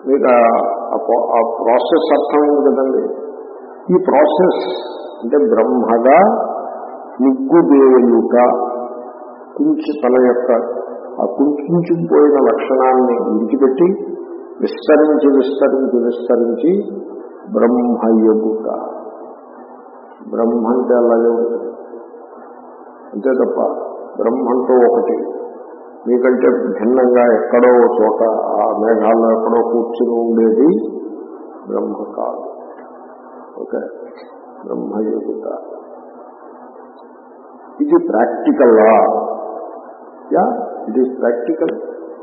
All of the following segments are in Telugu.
మీకు ఆ- ఆ ప్రాసెస్ అర్థమైంది కదండి ఈ ప్రాసెస్ అంటే బ్రహ్మగా నిగ్గుదేయుట కుంచి తన యొక్క ఆ కుంచుకుపోయిన లక్షణాన్ని విడిచిపెట్టి విస్తరించి విస్తరించి విస్తరించి బ్రహ్మయగుట బ్రహ్మ అంటే అలాగే ఉంటుంది అంతే తప్ప బ్రహ్మంతో ఒకటి మీకంటే భిన్నంగా ఎక్కడో ఓ చోట ఆ మేఘాల్లో ఎక్కడో కూర్చుని ఉండేది బ్రహ్మ కాదు ఓకే బ్రహ్మయోగిత ఇది ప్రాక్టికల్ లా యా ఇట్ ఈస్ ప్రాక్టికల్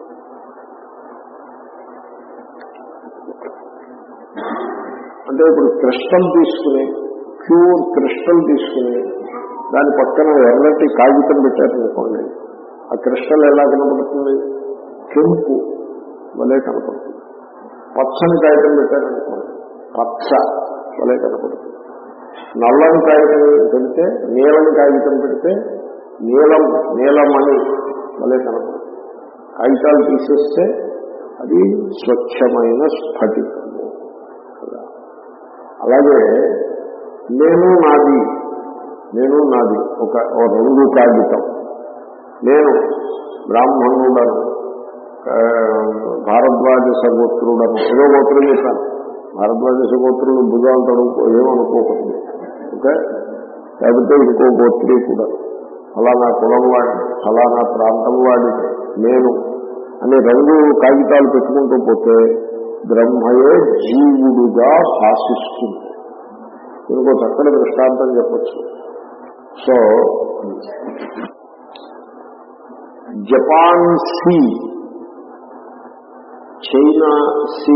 అంటే ఇప్పుడు క్రిస్టల్ తీసుకుని ప్యూర్ క్రిస్టల్ తీసుకుని దాని పక్కన ఎర్రటి కాగితం పెట్టారనుకోండి ఆ క్రిస్టల్ ఎలా కనపడుతుంది కెంపు వలే కనపడుతుంది పచ్చని కాగితం పెట్టారనుకోండి పచ్చ వలే కనపడుతుంది నల్లని కాగితం పెడితే నీలని కాగితం పెడితే నీలం నీలమణి వలే కనపడుతుంది కాగితాలు తీసేస్తే అది స్వచ్ఛమైన స్ఫటికము కదా అలాగే నేను నాది నేను నాది ఒక ఓ రంగు కాగితం నేను బ్రాహ్మణుడను ఆ, భారద్వాజ సగోత్రుడను ఏదో గోత్రం చేశాను భారద్వాజ సగోత్రులు భుజాలు తడుపు ఏమనుకోకూడదు ఓకే లేకపోతే ఇంకో గోత్రి కూడా ఫలానా కులం వాడిని ఫలానా ప్రాంతం వాడిని నేను అనే రంగు కాగితాలు పెట్టుకుంటూ పోతే బ్రహ్మయే జీవుడుగా భాషిస్తుంది ఇంకో చక్కటి దృష్టాంతం చెప్పచ్చు so Japan sea China sea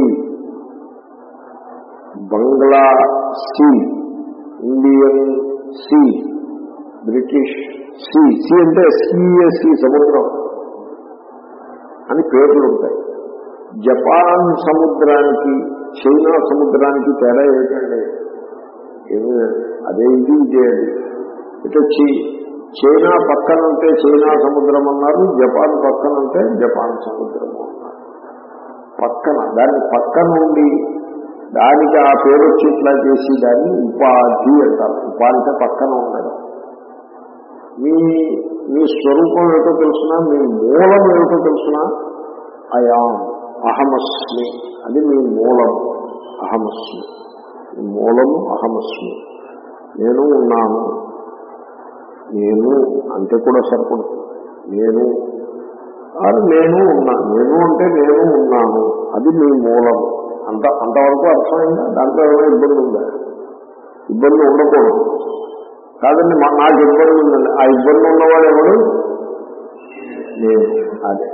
Bangla sea Indian sea British sea sea అంటే సిఎస్సి సముద్రం అని పేర్లు ఉంటాయి జపాన్ సముద్రానికి చైనా సముద్రానికి తేడా ఏంటండి ఏమీ లేదు. అదే ఇది ఇదే అది ఇటు వచ్చి చైనా పక్కనంటే చైనా సముద్రం అన్నారు జపాన్ పక్కనంటే జపాన్ సముద్రము అన్నారు పక్కన దాన్ని పక్కన ఉండి దానికి ఆ పేరు వచ్చి ఇట్లా చేసి దాన్ని ఉపాధి అంటారు ఉపా అంటే పక్కన ఉండడం మీ మీ స్వరూపం ఏమిటో తెలుసునా మీ మూలం ఏమిటో తెలుసునా అయాం అహమస్మి అది మీ మూలం అహమస్మి మీ మూలము అహమస్మి నేను ఉన్నాను నేను అంటే కూడా సరిపడుతుంది నేను అది నేను ఉన్నాను నేను అంటే నేను ఉన్నాను అది మీ మూలం అంత అంతవరకు అర్థమైందా దాంట్లో ఏమైనా ఇబ్బంది ఉందా ఇబ్బంది ఉండకూడదు కాదండి మా- నాకు ఇబ్బంది ఉందండి ఆ ఇబ్బంది ఉన్నవాడు ఎవడు నేను అదే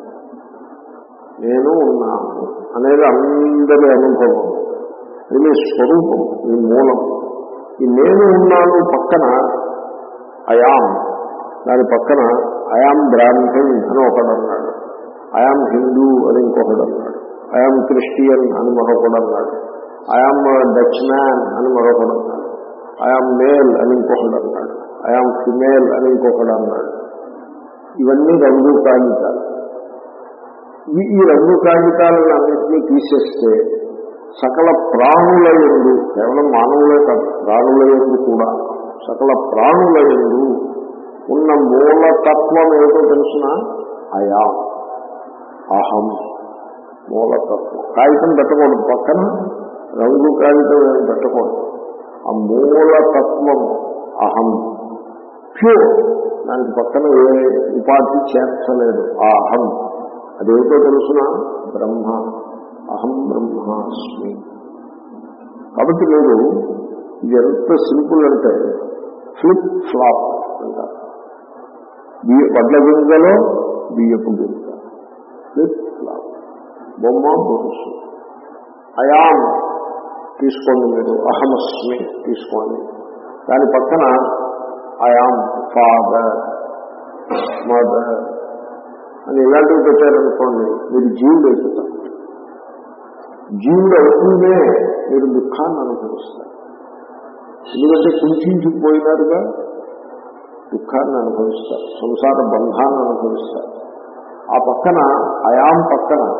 నేను ఉన్నాను అనేది అందరి అనుభవం ఇది మీ స్వరూపం మీ మూలం ఈ నేను ఉన్నాను పక్కన అయాం దాని పక్కన అయాం బ్రాహ్మణ్ అని ఒకడు అన్నాడు అయాం హిందూ అని ఇంకొకడు అన్నాడు అయాం క్రిస్టియన్ అని మరొకడు అన్నాడు అయాం డచ్ మ్యాన్ అని మరొకడు అన్నాడు అయాం మేల్ అని ఇంకొకడు అన్నాడు అయాం ఫిమేల్ అని ఇంకొకడు అన్నాడు ఇవన్నీ రంగు కాగితాలు ఈ ఈ రంగు కాగితాలను అన్నింటినీ తీసేస్తే సకల ప్రాణుల ఎందు కేవలం మానవులే కాదు ప్రాణుల ఎందు కూడా సకల ప్రాణుల ఎందు ఉన్న మూలతత్వం ఏమిటో తెలుసిన అయా అహం మూలతత్వం కాగితం పెట్టకూడదు పక్కన రంగు కాగితం ఏమి పెట్టకూడదు ఆ మూలతత్వం అహం ప్యూర్ దానికి పక్కన ఏ ఉపాధి చేర్చలేదు ఆ అహం అదేమిటో తెలుసిన బ్రహ్మ అహం బ్రహ్మాస్మి కాబట్టి మీరు ఇది ఎంత సింపుల్ అంటే ఫ్లిప్ ఫ్లాప్ అంటారు బియ్య వడ్ల గింజలో బియ్యపు గింజ ఫ్లిప్ ఫ్లాప్ బొమ్మ బొరుసు అయాం తీసుకోండి మీరు అహమస్మి తీసుకోండి దాని పక్కన అయాం ఫాదర్ మదర్ అని ఇలాంటివి పెట్టారనుకోండి మీరు జీవుడు అవుతారు జీవుడు అవుతూనే మీరు దుఃఖాన్ని అనుభవిస్తారు ఎందుకంటే కుంచుకుపోయినారుగా దుఃఖాన్ని అనుభవిస్తారు సంసార బంధాన్ని అనుభవిస్తారు ఆ పక్కన అయాం పక్కన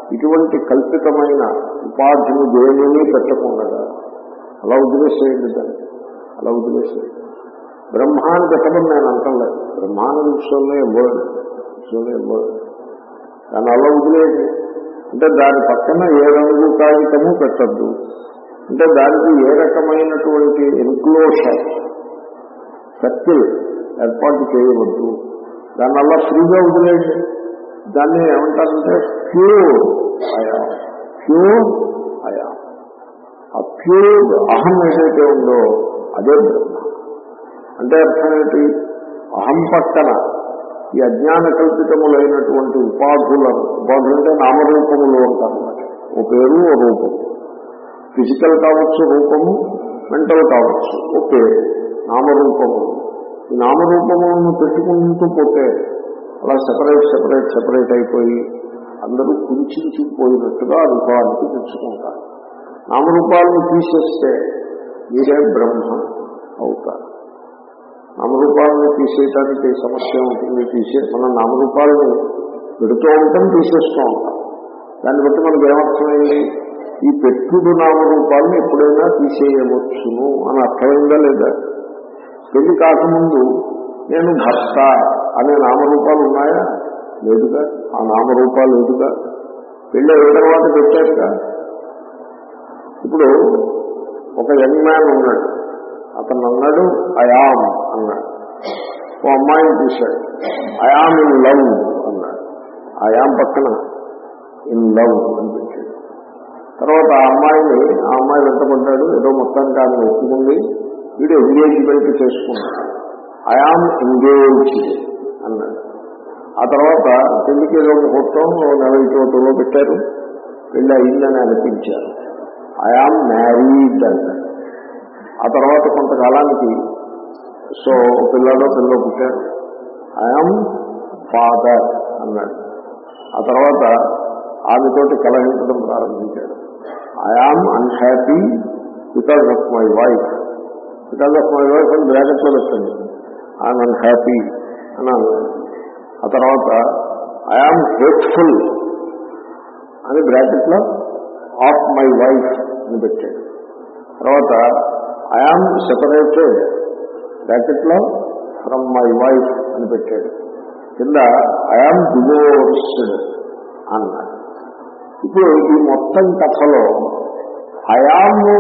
ఇటువంటి కల్పితమైన ఉపాధిని దేనిని పెట్టకుండా అలా వదిలేసేయండి దాన్ని అలా వదిలేసేయండి బ్రహ్మాన్ని పెట్టమని నేను అంటలేదు బ్రహ్మాండ విషయంలో ఇవ్వడు విషయంలో ఇవ్వడు దాన్ని అలా వదిలేయండి అంటే దాని పక్కన ఏ రంగు కాగితము పెట్టద్దు అంటే దానికి ఏ రకమైనటువంటి ఎన్క్లోషర్ సర్కిల్ ఏర్పాటు చేయవద్దు దాన్ని అలా ఫ్రీగా వదిలేయండి దాన్ని ఏమంటారంటే ప్యూర్ అయా ప్యూర్ అయా ఆ ప్యూర్ అహం ఏదైతే ఉందో అదే బ్రహ్మ అంటే అర్థం ఏంటి అహం పక్కన ఈ అజ్ఞాన కల్పితములైనటువంటి ఉపాధులను ఉపాధులు అంటే నామరూపములు అంటారు ఓ పేరు ఓ రూపము ఫిజికల్ కావచ్చు రూపము మెంటల్ కావచ్చు ఓ పేరు నామరూపము ఈ నామరూపములను పెట్టుకుంటూ పోతే అలా సెపరేట్ సెపరేట్ సెపరేట్ అయిపోయి అందరూ కుంచుకుపోయినట్టుగా అనుభవానికి తెచ్చుకుంటారు నామరూపాలను తీసేస్తే మీరే బ్రహ్మ అవుతారు నామరూపాలను తీసేయటానికి సమస్య ఉంటుంది తీసే మన నామరూపాలను పెడుతూ ఉంటాం తీసేస్తూ ఉంటాం దాన్ని బట్టి మనకి ఏమర్థమైంది ఈ పెట్టుడు నామరూపాలను ఎప్పుడైనా తీసేయవచ్చును అని అర్థమైందా లేదా పెళ్లి కాకముందు నేను భర్త అనే నామరూపాలు ఉన్నాయా లేదుగా ఆ నామరూపాలు లేదుగా పెళ్ళి అయిన తర్వాత పెట్టారుగా ఇప్పుడు ఒక యంగ్ మ్యాన్ ఉన్నాడు అతను అన్నాడు అయామ్ అన్నాడు ఓ అమ్మాయిని చూశాడు అయామ్ ఇన్ లవ్ అన్నాడు అయామ్ పక్కన ఇన్ లవ్ అని పెట్టాడు తర్వాత ఆ అమ్మాయిని ఆ అమ్మాయి వెంటబడ్డాడు ఏదో మొత్తానికి ఆమె ఒప్పుకుంది వీడు ఎంగేజ్మెంట్ చేసుకున్నాడు ఐఆమ్ ఎంగేజ్డ్ అన్నాడు ఆ తర్వాత పెళ్లికి ఏదో ముహూర్తం నెల చోటులో పెట్టారు పెళ్లి అయిందని అనిపించారు ఐఆమ్ మ్యారీడ్ అన్నాడు ఆ తర్వాత కొంతకాలానికి సో పిల్లడో పిల్ల పుట్టారు ఐఆమ్ ఫాదర్ అన్నాడు ఆ తర్వాత ఆమెతోటి కలహించడం ప్రారంభించాడు I am unhappy because of my wife because of my wife అని బ్రాకెట్లో పెట్టండి ఐఎమ్ అన్హ్యాపీ అని అన్నాడు ఆ తర్వాత ఐఆమ్ హేట్ఫుల్ అని బ్రాకెట్లో ఆఫ్ మై వైఫ్ అని పెట్టాడు తర్వాత ఐఆమ్ సెపరేటెడ్ బ్రాకెట్లో ఫ్రమ్ మై వైఫ్ అని పెట్టాడు కింద ఐఆమ్ డివోర్స్డ్ అన్నాడు ఇప్పుడు ఈ మొత్తం కథలో అయాము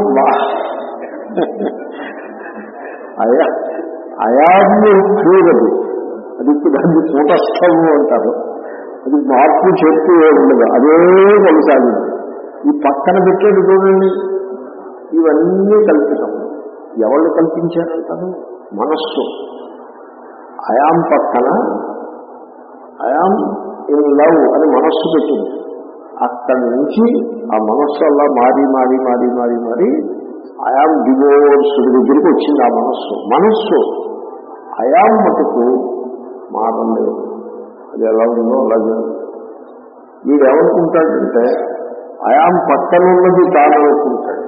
అయా అయాము క్రూరది అది ఇప్పుడు దాన్ని కూటస్థము అంటారు అది మార్పు చెప్పు ఉండదు అదే కొనసాగింది ఈ పక్కన పెట్టేది చూడండి ఇవన్నీ కల్పితం ఎవరు కల్పించారంటారు మనస్సు అయాం పక్కన అయాం ఇన్ లవ్ అని మనస్సు పెట్టింది అక్కడి నుంచి ఆ మనస్సు అలా మారి మారి మారి మారి మారి అయాం డివోర్స్ దగ్గరికి వచ్చింది ఆ మనస్సు మనస్సు అయాం మటుకు మారలేదు అది ఎలా ఉందో అలాగే వీడు ఏమనుకుంటాడంటే అయాం పక్కనున్నది తాననుకుంటాడు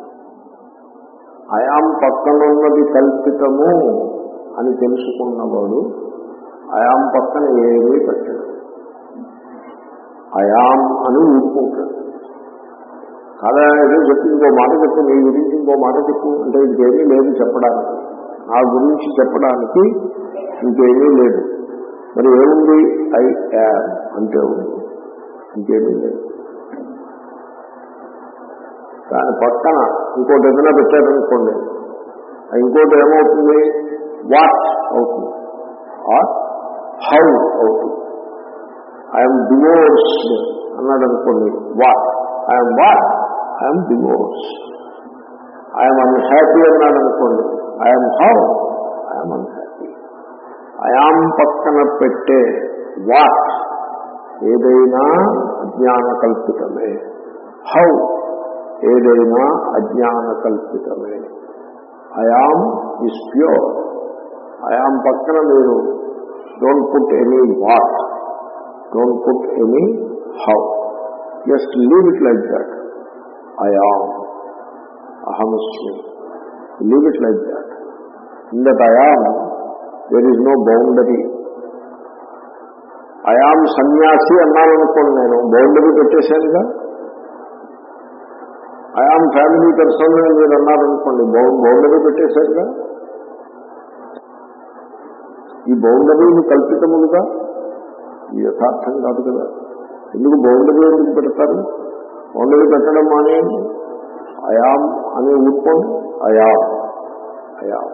అయాం పక్కనున్నది కల్పితము అని తెలుసుకున్నవాడు అయాం పక్కన ఏమీ పెట్టాడు అయాం అని ఊరుకుంటాడు కాదా ఏదో చెప్పి ఇంకో మాట చెప్పు నీ గురించి ఇంకో మాట చెప్పు అంటే ఇంకేమీ లేదు చెప్పడానికి నా గురించి చెప్పడానికి ఇంకేమీ లేదు మరి ఏముంది ఐ యామ్ అంటే ఉంది ఇంకేమీ లేదు దాని పక్కన ఇంకోటి ఏదైనా పెట్టారనుకోండి ఆ ఇంకోటి ఏమవుతుంది వాట్ అవుతుంది ఆర్ హౌ అవుతుంది ఐఎమ్ డివోర్స్డ్ అన్నాడు అనుకోండి what I'm what I'm divorce I'm unhappy అన్నాడు అనుకోండి I'm how I'm unhappy I am పక్కన పెట్టే వాట్ ఏదైనా అజ్ఞాన కల్పితమే హౌ ఏదైనా అజ్ఞాన కల్పితమే ఐఆమ్ ఇస్ ప్యూర్ ఐఆమ్ పక్కన మీరు don't put any what don't put any how just leave it like that I am అహమస్మి leave it like that in that I am there is no boundary I'm సన్యాసి అన్నాననుకోండి నేను బౌండరీ పెట్టేశానుగా అయాం ఫ్యామిలీ పర్సన్ అని మీరు అన్నారనుకోండి బౌ బౌండరీ పెట్టేశారుగా ఈ బౌండరీలు కల్పితములుగా ఇది యథార్థం కాదు కదా ఎందుకు బౌండరీ ఎందుకు పెడతారు బౌండరీ పెట్టడం మానేయండి అయాం అని ఊరుకోండి అయాం అయాం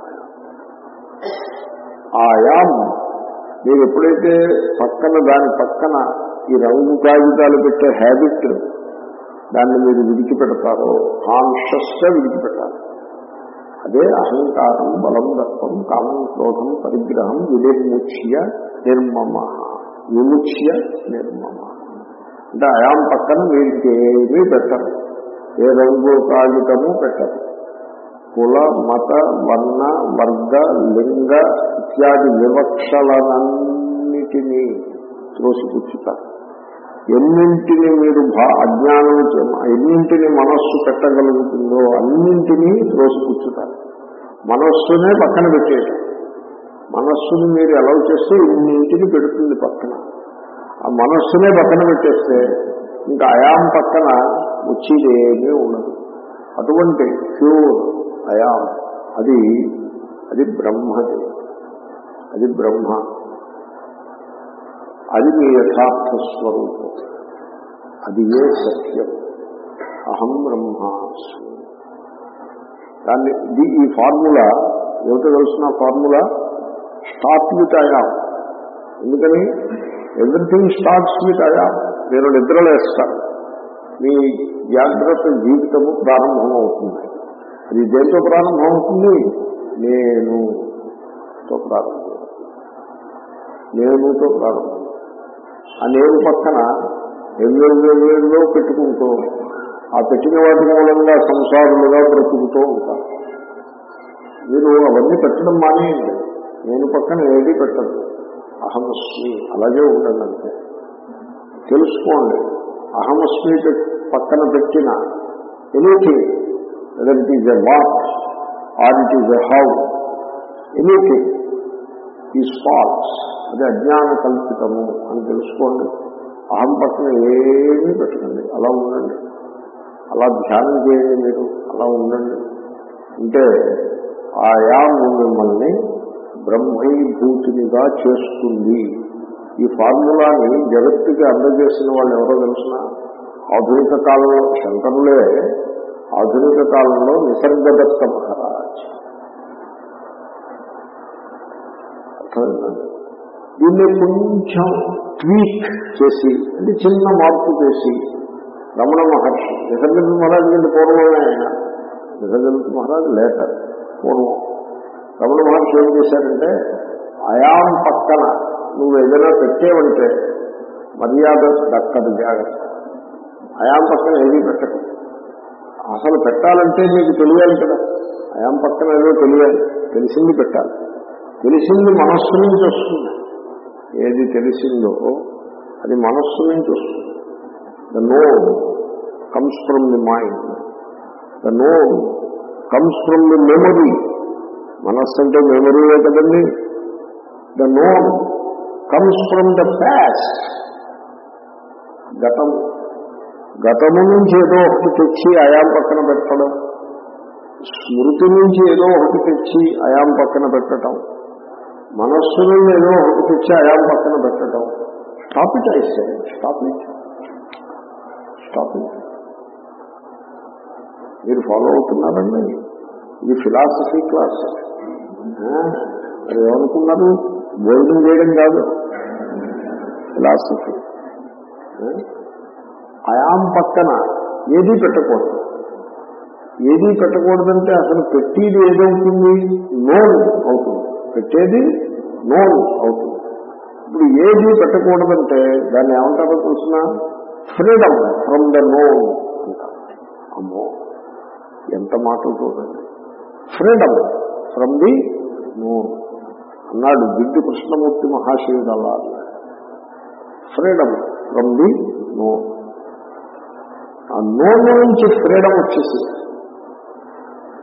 ఆ అయాం మీరు ఎప్పుడైతే పక్కన దాని పక్కన ఈ రంగు కాగితాలు పెట్టే హ్యాబిట్ దాన్ని మీరు విడిచిపెడతారో కాన్షియస్ గా విడిచిపెట్టాలి అదే అహంకారం బలం దర్పం కామం క్రోధం పరిగ్రహం వినిర్ముచ్య నిర్మమ విముచ్య నిర్మమ అంటే అయాం పక్కన వీరికేమీ పెట్టరు ఏ రంగు కాగితము పెట్టరు కుల మత వర్ణ వర్గ లింగ ఇత్యాది వివక్షలనన్నిటినీ త్రోసిపుచ్చుతారు ఎన్నింటిని మీరు భా అజ్ఞానం ఎన్నింటిని మనస్సు పెట్టగలుగుతుందో అన్నింటినీ త్రోసిపుచ్చుతారు మనస్సునే పక్కన పెట్టేయటం మనస్సుని మీరు ఎలా చేస్తే ఇన్నింటిని పెడుతుంది పక్కన ఆ మనస్సునే పక్కన పెట్టేస్తే ఇంకా అయాం పక్కన వచ్చేదేమీ ఉండదు అటువంటి ప్యూర్ అయాం అది అది బ్రహ్మది అది బ్రహ్మ అది మీ యథార్థ స్వరూపం అది ఏ సత్యం అహం బ్రహ్మాస్మి దాన్ని ఇది ఈ ఫార్ములా ఏమిటో తెలుసిన ఫార్ములా స్టార్ట్ విత్ అయాం ఎందుకని ఎవ్రీథింగ్ స్టార్ట్స్ విత్ అయాం నేను నిద్రలేస్తాను మీ జాగ్రత్త జీవితము ప్రారంభమవుతుంది అది దేంతో ప్రారంభమవుతుంది నేను తో ప్రారంభం నేనుతో ప్రారంభం ఆ నేను పక్కన ఎన్నెన్నెన్నెన్నో పెట్టుకుంటూ ఆ పెట్టిన వాటి మూలంగా సంసారులుగా బ్రతుకుతూ ఉంటారు మీరు అవన్నీ పెట్టడం మానేయండి నేను పక్కన ఏది పెట్టదు అహమస్మి అలాగే ఉండండి అంతే తెలుసుకోండి అహమస్మి పెట్- పక్కన పెట్టిన anything whether it is a what are it is a how anything is false అది అజ్ఞాన కల్పితము అని తెలుసుకోండి అహం పక్కన ఏమీ పెట్టండి అలా ఉండండి అలా ధ్యానం చేయండి మీరు అలా ఉండండి అంటే ఆయాము మిమ్మల్ని బ్రహ్మైభూతినిగా చేస్తుంది ఈ ఫార్ములాని జగత్తుకి అందజేసిన వాళ్ళు ఎవరో తెలిసిన ఆధునిక కాలంలో శంకరులే ఆధునిక కాలంలో నిసర్గదత్త మహారాజ్ అర్థమైందండి దీన్ని కొంచెం ట్వీక్ చేసి అంటే చిన్న మార్పు చేసి రమణ మహర్షి నిసర్గదత్త మహారాజు కంటే పూర్వమే ఆయన నిసర్గదత్త మహారాజు లేటర్ పూర్వం రమణ మహర్షి ఏం చేశారంటే అయాం పక్కన నువ్వు ఏదైనా పెట్టేవంటే మర్యాద దక్కదు జాగ్రత్త అయాం పక్కన ఏది పెట్టకు అసలు పెట్టాలంటే మీకు తెలియాలి కదా అయాం పక్కన ఏదో తెలియాలి తెలిసింది పెట్టాలి తెలిసింది మనస్సు నుంచి వస్తుంది ఏది తెలిసిందో అది మనస్సు నుంచి వస్తుంది the know comes from the mind the know comes from the memory మనస్సు అంటే మెమరీయే కదండి the know comes from the past గతం గతము నుంచి ఏదో ఒకటి తెచ్చి అయాం పక్కన పెట్టడం స్మృతి నుంచి ఏదో ఒకటి తెచ్చి అయాం పక్కన పెట్టడం మనస్సు నుండి ఏదో ఒకటి తెచ్చి అయాం పక్కన పెట్టడం స్టాప్ ఇట్ అయితే స్టాప్ ఇట్ స్టాప్ ఇట్ మీరు ఫాలో అవుతున్నారండి ఇది ఫిలాసఫీ క్లాస్ మరి ఏమనుకున్నారు భోజనం చేయడం కాదు ఫిలాసఫీ అయాం పక్కన ఏదీ పెట్టకూడదు ఏదీ పెట్టకూడదంటే అసలు పెట్టేది ఏదవుతుంది నోన్ అవుతుంది పెట్టేది నోన్ అవుతుంది ఇప్పుడు ఏది పెట్టకూడదంటే దాన్ని ఏమంటారో తెలిసిన ఫ్రీడమ్ ఫ్రమ్ ద నోన్ అంటారు అమ్మో ఎంత మాటలు చూడండి ఫ్రీడమ్ ఫ్రమ్ ది నోన్ అన్నాడు దిగ్గు కృష్ణమూర్తి మహాశివుడు అలా అన్నాడు ఫ్రీడమ్ ఫ్రమ్ ది నోన్ ఆ నోన్ నుంచి ఫ్రీడమ్ వచ్చేసింది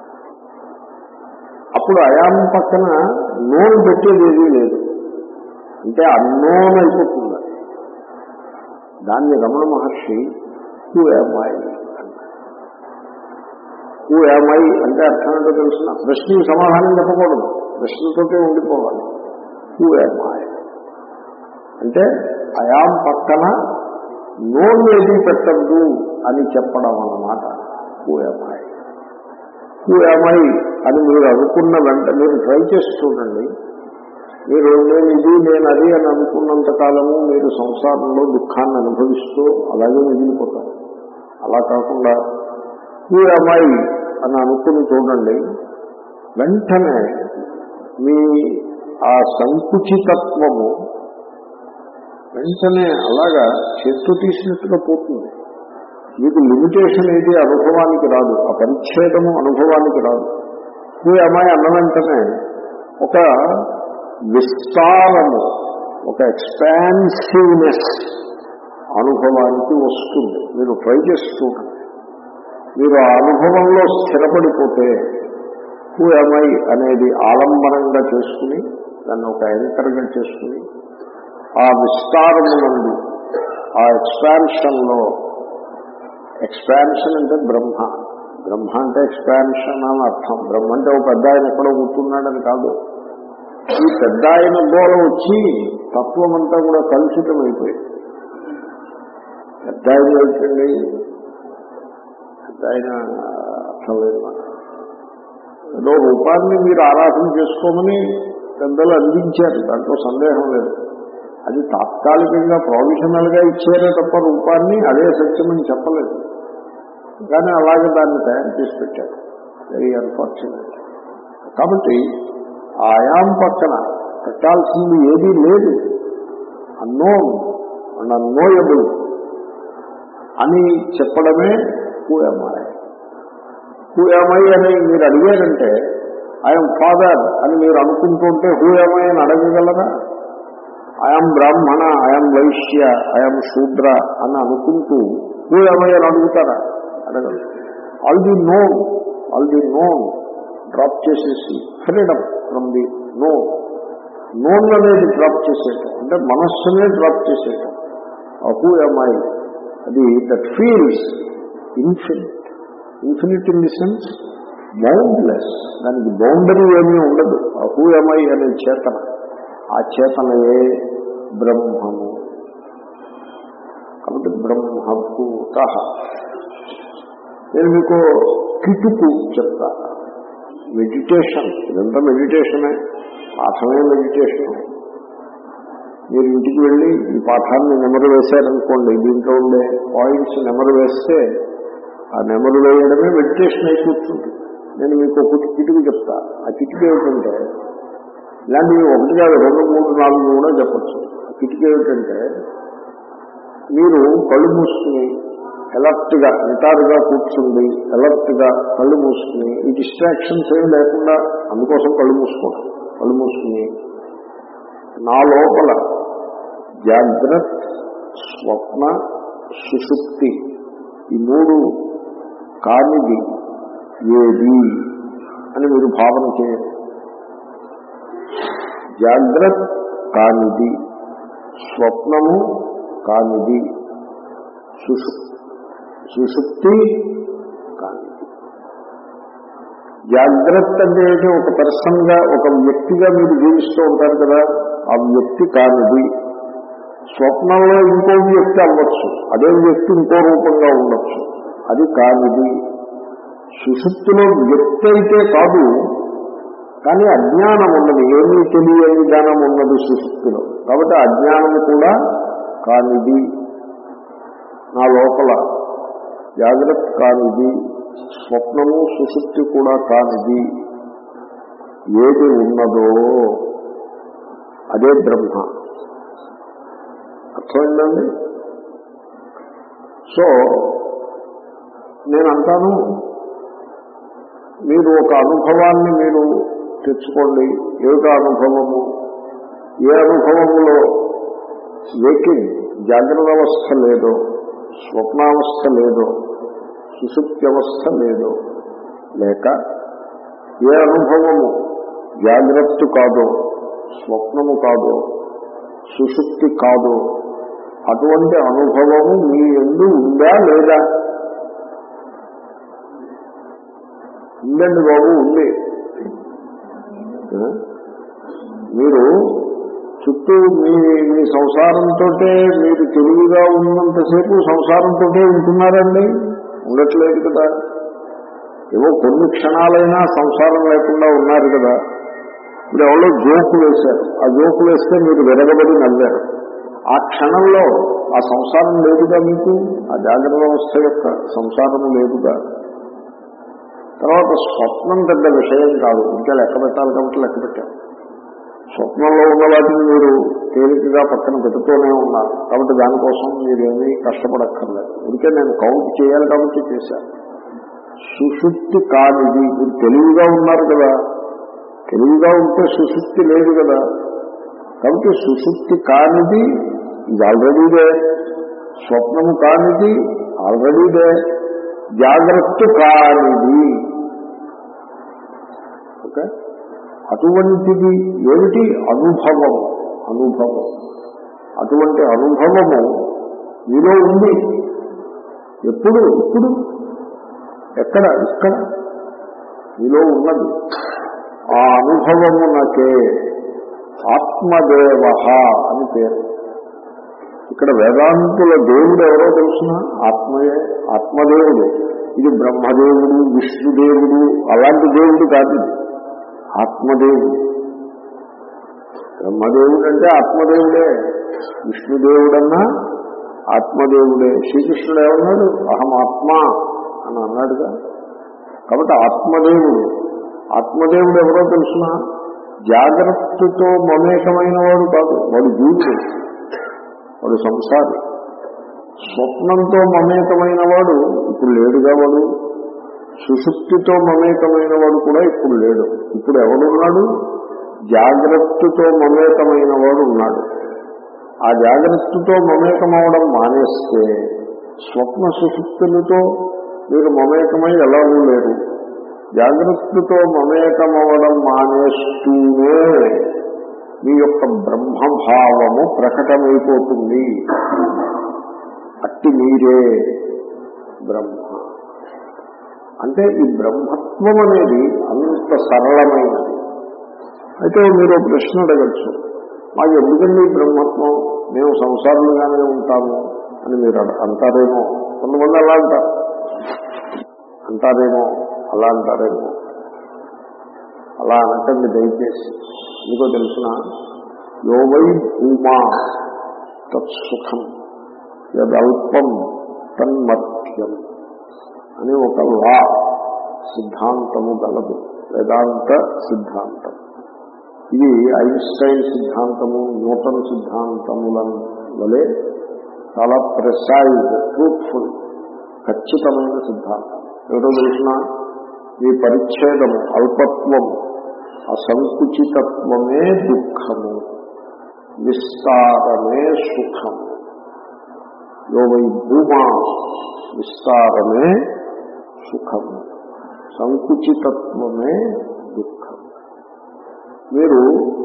అప్పుడు అయాం పక్కన నోన్ పెట్టేది ఏదీ లేదు అంటే అన్నోన్ అయిపోతుంది అది. దాన్ని Ramana Maharshi who am I who am I అంటే అర్థం ఏంటో తెలుసిన ప్రశ్నకి సమాధానం చెప్పకూడదు ప్రశ్నతోటే ఉండిపోవాలి హూ ఏమాయి అంటే అయాం పక్కన నోన్ ఏది పెట్టద్దు అని చెప్పడం అన్నమాట హూ ఏమాయి హూ ఏమై అని మీరు అనుకున్న వెంట మీరు ట్రై చేసి చూడండి మీరు నేను ఇది నేను అది అని అనుకున్నంత కాలము మీరు సంసారంలో దుఃఖాన్ని అనుభవిస్తూ అలాగే మిగిలిపోతారు అలా కాకుండా ఈ అమ్మాయి అని అనుకుని చూడండి వెంటనే మీ ఆ సంకుచితత్వము వెంటనే అలాగా చేత్తు తీసినట్టుగా పోతుంది మీకు లిమిటేషన్ ఏది అనుభవానికి రాదు ఆ పరిచ్ఛేదము అనుభవానికి రాదు ఈ అమ్మాయి అన్న వెంటనే ఒక విస్తారము ఒక ఎక్స్పాన్సివ్నెస్ అనుభవానికి వస్తుంది మీరు ట్రై చేసి చూడండి మీరు ఆ అనుభవంలో స్థిరపడిపోతే హూ ఎంఐ అనేది ఆలంబనంగా చేసుకుని దాన్ని ఒక యాంకర్గా చేసుకుని ఆ విస్తారము నుండి ఆ ఎక్స్పాన్షన్లో ఎక్స్పాన్షన్ అంటే బ్రహ్మ బ్రహ్మ అంటే ఎక్స్పాన్షన్ అని అర్థం బ్రహ్మ అంటే ఒక పెద్ద ఆయన ఎక్కడో కూర్చున్నాడని కాదు ఈ పెద్ద ఆయన గోడ వచ్చి తత్వం అంతా కూడా కలుషితం అయిపోయింది పెద్ద ఆయన ఏంటండి పెద్ద ఆయన అర్థం లేదు మాట ఏదో రూపాన్ని మీరు ఆరాధన చేసుకోమని పెద్దలు అందించారు దాంట్లో సందేహం లేదు అది తాత్కాలికంగా ప్రొవిషనల్ గా ఇచ్చారే తప్ప రూపాన్ని అదే సత్యమని చెప్పలేదు కానీ అలాగే దాన్ని తయారు చేసి పెట్టారు వెరీ అన్ఫార్చునేట్ కాబట్టి ఆయాం పక్కన పెట్టాల్సింది ఏదీ లేదు అన్నోన్ అండ్ అన్నోయబుల్ అని చెప్పడమే హూఎంఐ హూఎంఐ అని మీరు అడిగారంటే ఐఎమ్ ఫాదర్ అని మీరు అనుకుంటుంటే హూఎంఐ అని అడగగలరా ఐఎమ్ బ్రాహ్మణ ఐఎమ్ వైశ్య ఐఎమ్ శూద్ర అని అనుకుంటూ హూఎంఐ అని అడుగుతారా అడగదు all the known all the known drop చేసేసి freedom from the known known అనేది డ్రాప్ చేసేయటం అంటే మనస్సునే డ్రాప్ చేసేయటం హూ ఎంఐ అది that feels infinite infinite in the sense boundless దానికి బౌండరీ ఏమీ ఉండదు ఆ హూ ఎంఐ అనే చేతన ఆ చేతనయే బ్రహ్మము కాబట్టి బ్రహ్మభూత నేను మీకు కిటుకు చెప్తా మెడిటేషన్ ఇదంతా మెడిటేషనే పాఠమే మెడిటేషన్ మీరు ఇంటికి వెళ్ళి ఈ పాఠాన్ని నెమరు వేశారనుకోండి దీంట్లో ఉండే పాయింట్స్ నెమరు వేస్తే ఆ నెమరు వేయడమే మెడిటేషన్ అయి కూర్చుంటుంది నేను మీకు ఒక కిటుకు చెప్తా ఆ కిటుకు ఏమిటంటే ఇలాంటివి ఒకటి కాదు రెండు మూడు నాలుగు కూడా చెప్పచ్చు ఆ కిటుకు ఏమిటంటే మీరు కళ్ళు మూసుకుని అలర్ట్ గా నిటారుగా కూర్చుండి అలర్ట్ గా కళ్ళు మూసుకుని ఈ డిస్ట్రాక్షన్స్ ఏమి లేకుండా అందుకోసం కళ్ళు మూసుకోవడం కళ్ళు మూసుకుని నా లోపల జాగ్రత్త స్వప్న సుషుప్తి ఈ మూడు కానిది ఏది అని మీరు భావన చేయండి జాగ్రత్త కానిది స్వప్నము కానిది సుషుప్తి సుషుప్తి కానిది జాగ్రత్త అంటే ఏంటి? ఒక పర్సన్ గా ఒక వ్యక్తిగా మీరు జీవిస్తూ ఉంటారు కదా ఆ వ్యక్తి కానిది స్వప్నంలో ఇంకో వ్యక్తి అవ్వచ్చు అదే వ్యక్తి ఇంకో రూపంగా ఉండొచ్చు అది కానిది సుషుప్తిలో వ్యక్తి అయితే కాదు కానీ అజ్ఞానం ఉన్నది ఏమీ తెలియని జ్ఞానం ఉన్నది సుషుప్తిలో కాబట్టి అజ్ఞానము కూడా కానిది నా లోపల జాగ్రత్త కానిది స్వప్నము సుషుప్తి కూడా కానిది ఏది ఉన్నదో అదే బ్రహ్మ అర్థమైందండి సో నేను అంటాను మీరు ఒక అనుభవాన్ని మీరు తెచ్చుకోండి ఏమిటో అనుభవము ఏ అనుభవములో వేకింగ్ జాగ్రత్త అవస్థ లేదో స్వప్నావస్థ లేదో సుశుక్తి అవస్థ లేదో లేక ఏ అనుభవము జాగ్రత్త కాదో స్వప్నము కాదో సుషుప్తి కాదు అటువంటి అనుభవము మీ ఎందు ఉందా లేదా ఉందండి బాబు ఉంది ఆ? మీరు చుట్టూ మీ మీ సంసారంతో మీరు తెలివిగా ఉన్నంతసేపు సంసారంతో ఉంటున్నారండి ఉండట్లేదు కదా ఏవో కొన్ని క్షణాలైనా సంసారం లేకుండా ఉన్నారు కదా ఇప్పుడు ఎవరో జోకు వేశారు ఆ జోకు వేస్తే మీరు వెరగబడి నవ్వారు ఆ క్షణంలో ఆ సంసారం లేదుగా మీకు ఆ జాగ్రత్త వ్యవస్థ యొక్క సంసారం లేదుగా తర్వాత స్వప్నం పెద్ద విషయం కాదు ఇంకా లెక్క పెట్టాలి కాబట్టి లెక్క పెట్టారు స్వప్నంలో ఉన్న వాటిని మీరు తేలికగా పక్కన పెడుతూనే ఉన్నారు కాబట్టి దానికోసం మీరేమీ కష్టపడక్కర్లేదు ఇంకే నేను కౌంట్ చేయాలి కాబట్టి చేశాను సుషుప్తి కానిది మీరు తెలివిగా ఉన్నారు కదా తెలివిగా ఉంటే సుషుప్తి లేదు కదా కాబట్టి సుషుప్తి కానిది ఇది ఆల్రెడీదే స్వప్నము కానిది ఆల్రెడీదే జాగ్రత్త కానిది ఓకే అటువంటిది ఏమిటి అనుభవం అనుభవం అటువంటి అనుభవము మీలో ఉంది ఎప్పుడు ఇప్పుడు ఎక్కడ ఇక్కడ మీలో ఉన్నది ఆ అనుభవమునకే ఆత్మదేవ అని పేరు ఇక్కడ వేదాంతుల దేవుడు ఎవరో తెలుసిన ఆత్మయే ఆత్మదేవుడు ఇది బ్రహ్మదేవుడు విష్ణుదేవుడు అలాంటి దేవుడు కాదు ఇది ఆత్మదేవుడు బ్రహ్మదేవుడు అంటే ఆత్మదేవుడే విష్ణుదేవుడన్నా ఆత్మదేవుడే శ్రీకృష్ణుడు ఏమన్నాడు అహం ఆత్మ అని అన్నాడుగా కాబట్టి ఆత్మదేవుడు ఆత్మదేవుడు ఎవరో తెలుసిన జాగ్రత్తతో మమేకమైన వాడు కాదు వాడు జీవుడు వాడు సంసారి స్వప్నంతో మమేకమైన వాడు ఇప్పుడు లేడుగా వాడు సుశుక్తితో మమేకమైన వాడు కూడా ఇప్పుడు లేడు ఇప్పుడు ఎవడున్నాడు జాగ్రత్తతో మమేకమైన వాడు ఉన్నాడు ఆ జాగ్రత్తతో మమేకమవడం మానేస్తే స్వప్న సుశుక్తులతో మీరు మమేకమై ఎలాగూ లేరు జాగ్రత్తతో మమేకమవడం మానేస్తూనే మీ యొక్క బ్రహ్మభావము ప్రకటమైపోతుంది అట్టి మీరే బ్రహ్మ అంటే ఈ బ్రహ్మత్వం అనేది అంత సరళమైనది అయితే మీరు ఒక ప్రశ్న అడగచ్చు మాకు ఎందుకండి ఈ బ్రహ్మత్వం మేము సంసారులుగానే ఉంటాము అని మీరు అడ- అంటారేమో కొంతమంది అలా అంటారు అంటారేమో అలా అంటారేమో అలా అనకండి దయచేసి ఎందుకో తెలుసిన యోవై భూమా తత్సుఖం యదల్పం తన్మత్యం అని ఒక లా సిద్ధాంతము గలదు వేదాంత సిద్ధాంతం ఇది ఐన్స్టైన్ సిద్ధాంతము న్యూటన్ సిద్ధాంతముల వలె చాలా ప్రెసైజ్ ట్రూత్ఫుల్ ఖచ్చితమైన సిద్ధాంతం ఏదో తెలిసిన ఈ పరిచ్ఛేదము అల్పత్వము అసంకుచితత్వమే దుఃఖము విస్తారమే సుఖము యో వై భూమా విస్తారమే సుఖము సంకుచితత్వమే దుఃఖం మీరు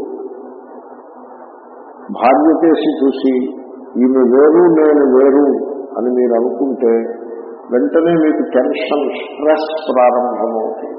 భార్య చేసి చూసి ఈమె వేరు నేను వేరు అని మీరు అనుకుంటే వెంటనే మీకు టెన్షన్ స్ట్రెస్ ప్రారంభమవుతుంది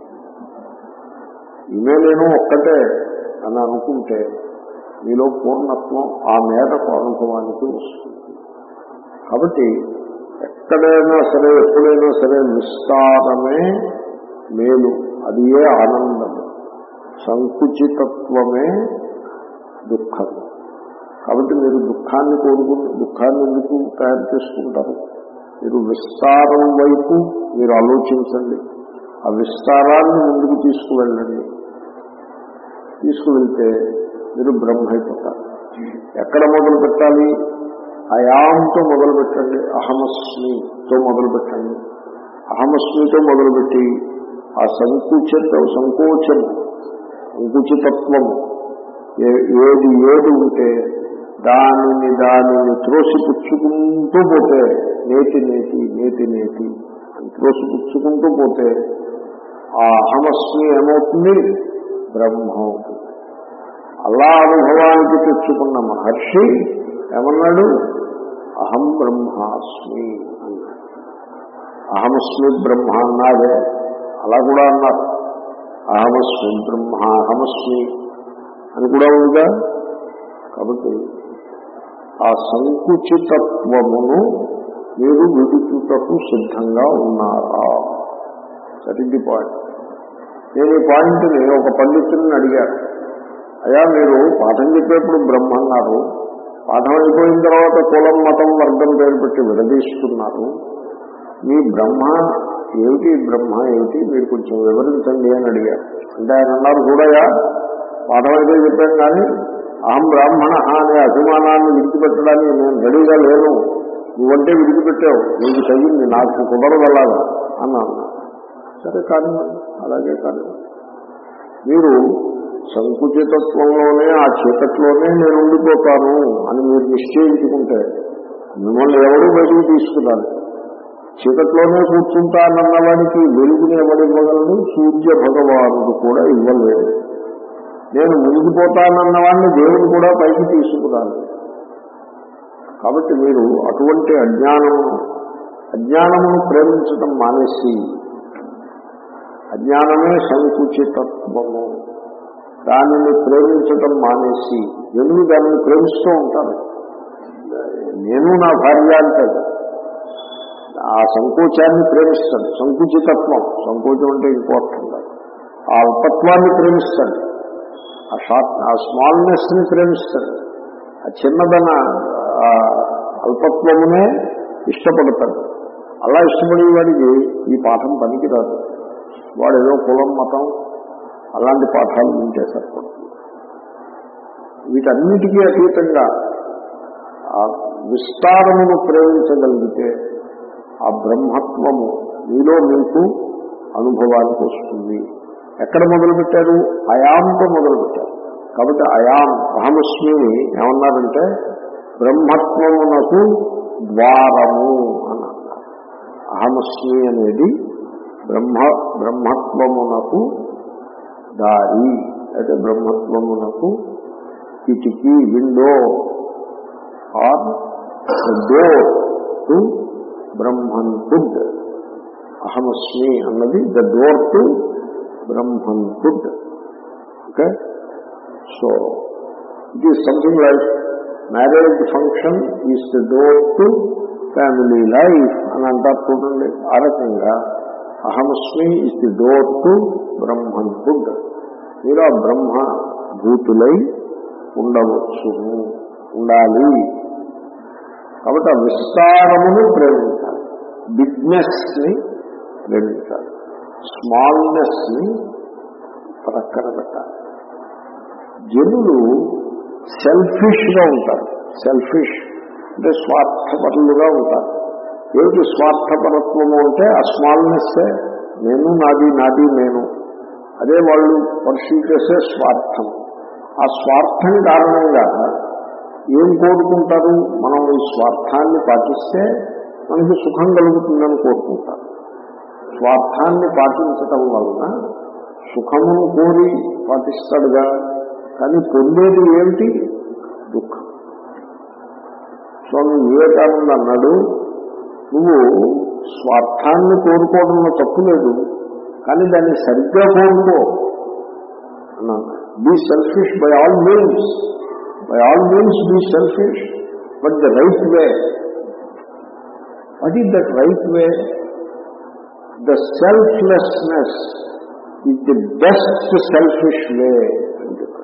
ఈమె నేను ఒక్కటే అని అనుకుంటే మీలో పూర్ణత్వం ఆ మేరకు అనుభవానికి వస్తుంది కాబట్టి ఎక్కడైనా సరే ఎప్పుడైనా సరే విస్తారమే మేలు అది ఏ ఆనందము సంకుచితత్వమే దుఃఖం కాబట్టి మీరు దుఃఖాన్ని కోరుకు దుఃఖాన్ని ఎందుకు తయారు చేసుకుంటారు మీరు విస్తారం వైపు మీరు ఆలోచించండి ఆ విస్తారాన్ని ముందుకు తీసుకువెళ్ళండి తీసుకువెళ్తే మీరు బ్రహ్మ అయిపోతారు ఎక్కడ మొదలు పెట్టాలి అయాంతో మొదలు పెట్టండి అహమస్మితో మొదలు పెట్టండి అహమస్మితో మొదలుపెట్టి ఆ సంకుచిత సంకోచము సంకుచితత్వము ఏ- ఏది ఏది ఉంటే దానిని దానిని త్రోసిపుచ్చుకుంటూ పోతే నేతి నేతి నేతి నేతి అని త్రోసిపుచ్చుకుంటూ పోతే ఆ అహమస్మి ఏమవుతుంది బ్రహ్మ అవుతుంది అలా అనుభవానికి తెచ్చుకున్న మహర్షి ఏమన్నాడు అహం బ్రహ్మాస్మి అన్నాడు అహమస్మి బ్రహ్మ అన్నాడే అలా కూడా అన్నారు అహమస్మి బ్రహ్మ అహమస్మి అని కూడా ఉందిగా కాబట్టి ఆ సంకుచితత్వమును మీరు విడుచుటకు సిద్ధంగా ఉన్నారా దట్ ఇస్ ది పాయింట్ నేను ఈ పాయింట్ని ఒక పండితుడిని అడిగాను అయ్యా మీరు పాఠం చెప్పేప్పుడు బ్రహ్మ అన్నారు పాఠం అయిపోయిన తర్వాత కులం మతం వర్గం పేరు పెట్టి విడదీస్తున్నారు మీ బ్రహ్మ ఏమిటి బ్రహ్మ ఏమిటి మీరు కొంచెం వివరించండి అని అడిగారు అంటే ఆయన అన్నారు చూడయా పాఠం అయితే చెప్పాను కానీ అహం బ్రాహ్మణ అనే అభిమానాన్ని విడిచిపెట్టడానికి నేను రెడీగా లేను నువ్వంటే విడిచిపెట్టావు నీకు తగింది నాకు కుదరదు అలాగా అని అన్నా సరే కానివ్వండి అలాగే కానివ్వండి మీరు సంకుచితత్వంలోనే ఆ చీకట్లోనే నేను ఉండిపోతాను అని మీరు నిశ్చయించుకుంటే మిమ్మల్ని ఎవరు బయటికి తీసుకురాలి చీకట్లోనే కూర్చుంటానన్న వాడికి వెలుగుని ఎవడివ్వగలడు సూర్య భగవానుడు కూడా ఇవ్వలేడు నేను మునిగిపోతానన్న వాడిని దేవుడు కూడా పైకి తీసుకురాలి కాబట్టి మీరు అటువంటి అజ్ఞానమును అజ్ఞానమును ప్రేమించడం మానేసి అజ్ఞానమే సంకుచితత్వము దానిని ప్రేమించడం మానేసి ఎందుకు దానిని ప్రేమిస్తూ ఉంటారు నేను నా భార్య అంటాడు ఆ సంకోచాన్ని ప్రేమిస్తాడు సంకుచితత్వం సంకోచం అంటే ఇంపార్టెంట్ ఆ అల్పత్వాన్ని ప్రేమిస్తాడు ఆ షార్ట్ ఆ స్మాల్నెస్ ని ప్రేమిస్తాడు ఆ చిన్నదన ఆ అల్పత్వమునే ఇష్టపడతాడు అలా ఇష్టపడే వాడికి ఈ పాఠం పనికిరాదు వాడు ఏదో కులం మతం అలాంటి పాఠాలు వింటే సరిపడుతుంది వీటన్నిటికీ అతీతంగా ఆ విస్తారమును ప్రేమించగలిగితే ఆ బ్రహ్మత్వము మీలో మీకు అనుభవానికి వస్తుంది ఎక్కడ మొదలుపెట్టారు అయాంతో మొదలుపెట్టారు కాబట్టి అయాం అహమస్మిని ఏమన్నారంటే బ్రహ్మత్వమునకు ద్వారము అని అన్నారు అహమస్మి అనేది బ్రహ్మ బ్రహ్మత్వమునకు దారి అయితే బ్రహ్మత్వమునకు కిటికీ window or door to brahmanhood అహమస్మి అన్నది the door to brahmanhood okay so it is something like marriage function is the door to family life అని అంటారు చూడండి ఆ రకంగా అహమస్మి is the door to brahmanhood మీరు ఆ బ్రహ్మ భూతులై ఉండవచ్చును ఉండాలి కాబట్టి ఆ విస్తారమును ప్రేమించాలి బిగ్నెస్ ని ప్రేమించాలి స్మాల్నెస్ ని ప్రక్కన పెట్టాలి జనులు సెల్ఫిష్ గా ఉంటారు సెల్ఫిష్ అంటే స్వార్థపరులుగా ఉంటారు ఏమిటి స్వార్థపరత్వము అంటే ఆ స్మాల్నెస్ నేను నాది నాది నేను అదే వాళ్ళు పర్సీవ్ చేసే స్వార్థం ఆ స్వార్థం కారణంగా ఏం కోరుకుంటారు మనం ఈ స్వార్థాన్ని పాటిస్తే మనకి సుఖం కలుగుతుందని కోరుకుంటారు స్వార్థాన్ని పాటించటం వలన సుఖమును కోరి పాటిస్తాడుగా కానీ పొందేది ఏమిటి దుఃఖం స్వామి వివేకానంద అన్నాడు నువ్వు స్వార్థాన్ని కోరుకోవడంలో తప్పు లేదు కానీ దాన్ని సరిగ్గా కోరుకో అన్నాను be selfish by all means by all means be selfish but the right way what is that right way the selflessness is the best selfish way అని చెప్పారు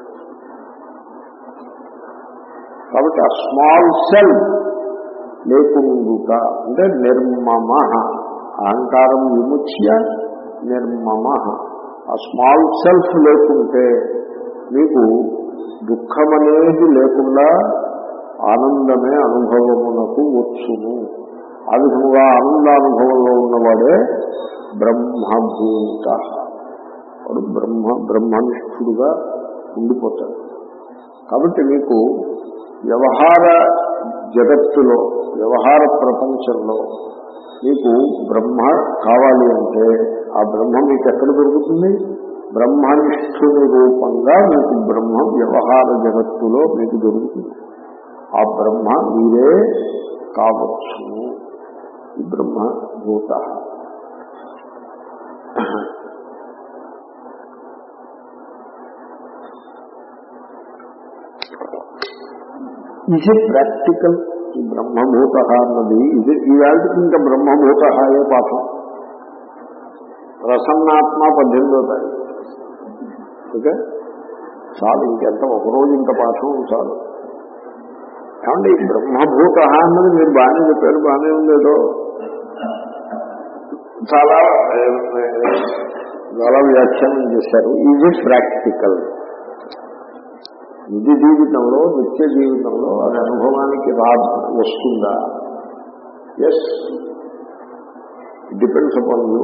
కాబట్టి ఆ స్మాల్ సెల్ లేకుండుట అంటే నిర్మమ అహంకారం విముచ్య నిర్మమ ఆ స్మాల్ సెల్ఫ్ లేకుంటే మీకు దుఃఖం అనేది లేకుండా ఆనందమే అనుభవమునకు వచ్చును ఆ విధముగా ఆనందానుభవంలో ఉన్నవాడే బ్రహ్మభూత వాడు బ్రహ్మ బ్రహ్మనిష్ఠుడుగా ఉండిపోతాడు కాబట్టి మీకు వ్యవహార జగత్తులో వ్యవహార ప్రపంచంలో మీకు బ్రహ్మ కావాలి అంటే ఆ బ్రహ్మ మీకు ఎక్కడ దొరుకుతుంది బ్రహ్మనిష్ఠుని రూపంగా మీకు బ్రహ్మ వ్యవహార జగత్తులో మీకు దొరుకుతుంది ఆ బ్రహ్మ మీరే కావచ్చు ఈ బ్రహ్మ భూత ఇది ప్రాక్టికల్ ఈ బ్రహ్మభూత అన్నది ఇది ఈవేళకి ఇంకా బ్రహ్మభూత అయ్యే పాఠం ప్రసన్నాత్మ పద్దెనిమిదో తారీఖు ఓకే చాలు ఇంకెంత ఒకరోజు ఇంత పాఠం చాలు ఏమంటే ఈ బ్రహ్మభూత అన్నది మీరు బాగానే చెప్పారు బాగానే ఉందేదో చాలా ఏ, ఏ, చాలా వ్యాఖ్యానం చేశారు ఇది ప్రాక్టికల్ నిజ జీవితంలో నిత్య జీవితంలో అది అనుభవానికి రా వస్తుందా ఎస్ డిపెండ్స్ అపాన్ యూ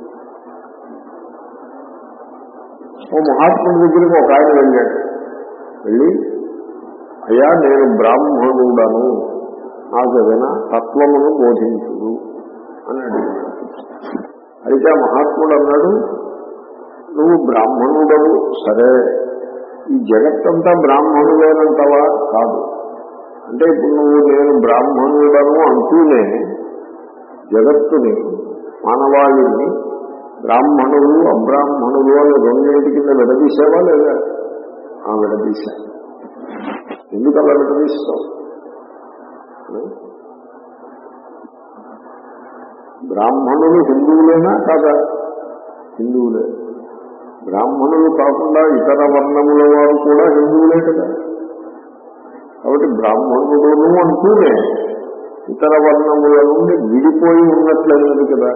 ఓ మహాత్ముడి దగ్గరికి ఒక ఆయన వెళ్ళాడు వెళ్ళి అయ్యా నేను బ్రాహ్మణుడను నాకు ఏదైనా తత్వమును బోధించుడు అని అడిగాడు అయితే ఆ మహాత్ముడు అన్నాడు నువ్వు బ్రాహ్మణుడవు సరే ఈ జగత్తంతా బ్రాహ్మణులేనంటావా కాదు అంటే ఇప్పుడు నువ్వు నేను బ్రాహ్మణుడను అంటూనే జగత్తుని మానవాళిని బ్రాహ్మణులు అబ్రాహ్మణులు అని రెండింటి కింద విడదీసేవా లేదా ఆ విడదీశా ఎందుకు అలా విడదీస్తావు బ్రాహ్మణులు హిందువులేనా కాదా హిందువులే బ్రాహ్మణులు కాకుండా ఇతర వర్ణముల వారు కూడా హిందువులే కదా కాబట్టి బ్రాహ్మణుడును అంటూనే ఇతర వర్ణముల నుండి విడిపోయి ఉన్నట్లయినది కదా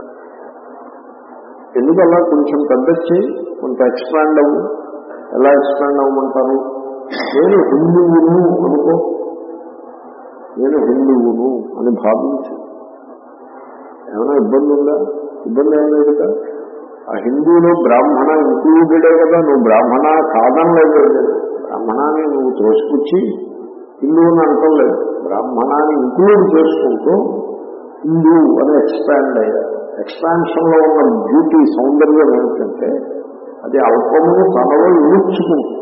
ఎందుకు అలా కొంచెం పెద్దచ్చి కొంత ఎక్స్పాండ్ అవ్వు ఎలా ఎక్స్పాండ్ అవ్వమంటారు నేను హిందువును అనుకో నేను హిందువును అని భావించు ఏమైనా ఇబ్బంది ఉందా ఇబ్బంది ఏం లేదు కదా ఆ హిందువులు బ్రాహ్మణ ఇంక్లూడెడే కదా నువ్వు బ్రాహ్మణ కాదనలేదు బ్రాహ్మణాన్ని నువ్వు తోసుకొచ్చి హిందువుని అంటలేదు బ్రాహ్మణాన్ని ఇంక్లూడ్ చేసుకుంటూ హిందూ అని ఎక్స్పాండ్ అయ్యారు ఎక్స్పాన్షన్ లో ఉన్న బ్యూటీ సౌందర్యం ఏమిటంటే అది అల్పము తనలో ఇముడ్చుకుంటుంది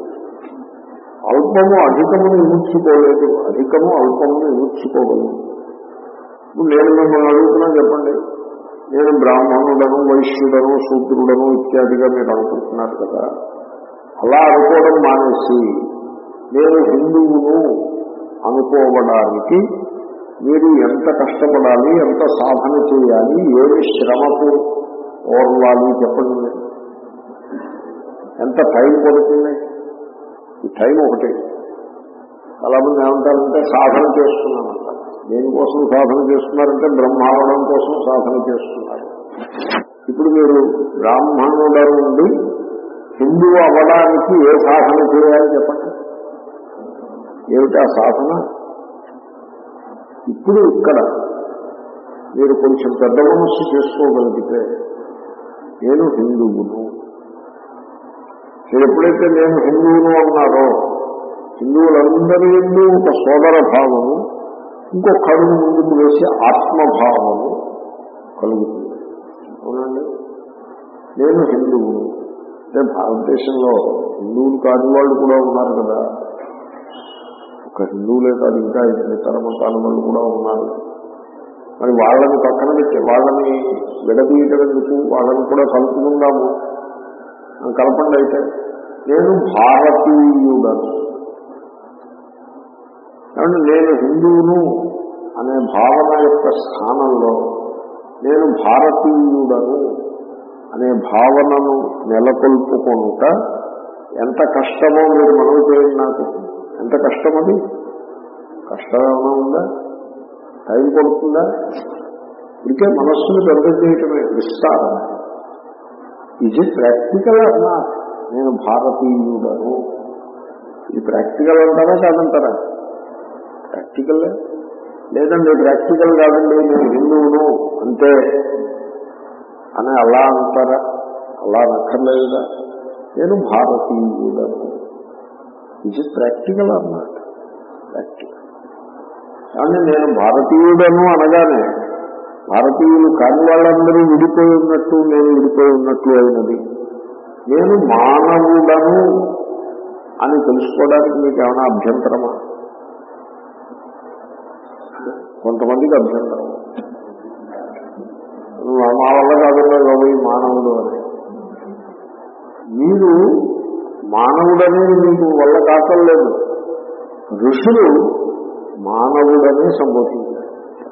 అల్పము అధికమును ఇముడ్చుకోలేదు అధికము అల్పమును ఇముడ్చుకోగలదు ఇప్పుడు నేను మిమ్మల్ని అడుగుతున్నా చెప్పండి నేను బ్రాహ్మణుడను వైశ్యుడను శూద్రుడను ఇత్యాదిగా మీరు అనుకుంటున్నారు కదా అలా అనుకోవడం మానేసి నేను హిందువును అనుకోవడానికి మీరు ఎంత కష్టపడాలి ఎంత సాధన చేయాలి ఏమి శ్రమకు ఓర్వాలి చెప్పండి మీరు. ఎంత టైం పడుతుంది ఈ టైం ఒకటి చాలా మంది ఏమంటారంటే సాధన చేస్తున్నామంటారు దేనికోసం సాధన చేస్తున్నారంటే బ్రహ్మావడం కోసం సాధన చేస్తున్నారు ఇప్పుడు మీరు బ్రాహ్మణుడ నుండి హిందువు అవ్వడానికి ఏ సాధన చేయాలి చెప్పండి ఏమిటి ఆ సాధన ఇప్పుడు ఇక్కడ మీరు కొంచెం పెద్ద మనస్సు చేసుకోగలిగితే నేను హిందువును మీరు ఎప్పుడైతే నేను హిందువును అన్నారో హిందువులందరి ఎందు ఒక సోదర భావము ఇంకో కడుగు ముందుకు వేసి ఆత్మభావము కలుగుతుంది అవునండి నేను హిందువును అంటే భారతదేశంలో హిందువులు కాని వాళ్ళు కూడా ఉన్నారు కదా ఒక హిందువులే కాదు ఇంకా ఇతర మతాల వాళ్ళు కూడా ఉన్నారు మరి వాళ్ళని పక్కన పెట్టి వాళ్ళని విడదీయటం ఎందుకు వాళ్ళని కూడా కలుపుకుందాము ఆ, కలపండి అయితే నేను భారతీయుడను కాబట్టి నేను హిందువును అనే భావన యొక్క స్థానంలో నేను భారతీయుడను అనే భావనను నెలకొల్పుకొనుట ఎంత కష్టమో మీరు మనవి చేయండి నాకు ఎంత కష్టం అది కష్టం ఏమైనా ఉందా టైం పడుతుందా ఇదికే మనస్సును పెద్ద చేయటమే విస్తారం ఇది ప్రాక్టికల్ అన్నా నేను భారతీయుడను ఇది ప్రాక్టికల్ అంటారా కాదంటారా ప్రాక్టికల్ లేదండి ప్రాక్టికల్ కాదండి నేను హిందువును అంతే అని అలా అంటారా అలా నక్కర్లేదుగా నేను భారతీయుడను ఇది ప్రాక్టికల్ అన్నమాట ప్రాక్టికల్ కానీ నేను భారతీయుడను అనగానే భారతీయులు కాని వాళ్ళందరూ విడిపోయి ఉన్నట్టు నేను విడిపోయి ఉన్నట్లు అయినది నేను మానవుడను అని తెలుసుకోవడానికి మీకు ఏమైనా అభ్యంతరమా కొంతమందికి అభ్యంతరం నువ్వు మా వల్ల కాకుండా బాబు ఈ మానవుడు అని మీరు మానవుడనే మీకు వల్ల కాకలేదు ఋషులు మానవుడనే సంబోధించారు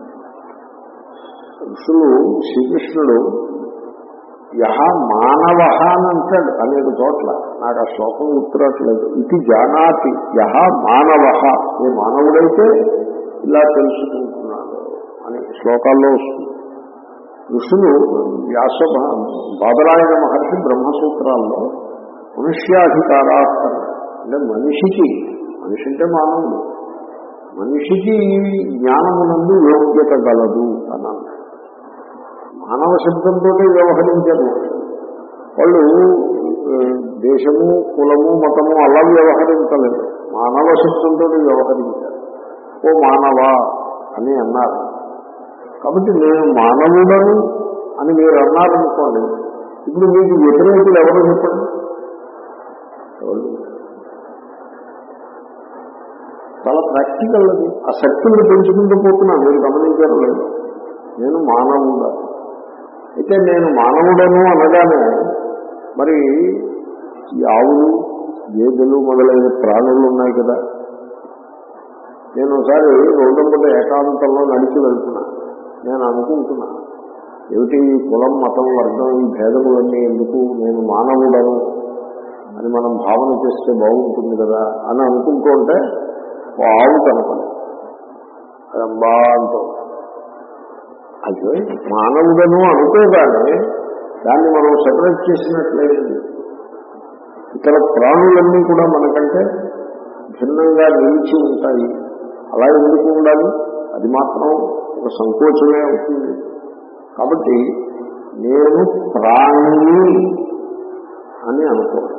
ఋషులు శ్రీకృష్ణుడు యహ మానవ అని అంటాడు అనేక చోట్ల నాకు ఆ శ్లోకం గుర్తురాట్లేదు ఇది జానాతి యహ మానవ ఏ మానవుడైతే ఇలా తెలుసుకుంటున్నాడు అని శ్లోకాల్లో వస్తుంది ఋషులు వ్యాస బాదరాయణ మహర్షి బ్రహ్మసూత్రాల్లో మనుష్యాధికారాత్మ అంటే మనిషికి మనిషి అంటే మానవుడు మనిషికి ఈ జ్ఞానమునందు యోగ్యత గలదు అని అన్నాడు మానవ శబ్దంతో వ్యవహరించారు వాళ్ళు ఆ, దేశము కులము మతము అలా వ్యవహరించలేదు మానవ శబ్దంతో వ్యవహరించారు ఓ మానవ అని అన్నారు కాబట్టి నేను మానవుడను అని మీరు అన్నారనుకోండి ఇప్పుడు మీకు వ్యతిరేకులు ఎవరు చెప్పండి ఎవరు? చాలా ప్రాక్టికల్ అది ఆ శక్తుల్ని పెంచుకుంటూ పోతున్నా మీరు గమనించారు లేదు నేను మానవుడా అయితే నేను మానవుడను అనగానే మరి ఈ ఆవులు గేదెలు మొదలైన ప్రాణులు ఉన్నాయి కదా నేను ఒకసారి రోడ్డు పూట ఏకాంతంలో నడిచి వెళ్తున్నా నేను అనుకుంటున్నా ఏమిటి ఈ కులం మతం వర్గం ఈ భేదములన్నీ ఎందుకు నేను మానవుడను అని మనం భావన చేస్తే బాగుంటుంది కదా అని అనుకుంటూ ఉంటే ఓ ఆవు కనపడి అదంబా అంటూ అదే మానవుడను అనుకోగానే దాన్ని మనం సెపరేట్ చేసినట్లయింది ఇతర ప్రాణులన్నీ కూడా మనకంటే భిన్నంగా నిలిచి ఉంటాయి అలా ఎందుకు ఉండాలి అది మాత్రం ఒక సంకోచమే అవుతుంది కాబట్టి నేను ప్రాణిని అని అనుకోవాలి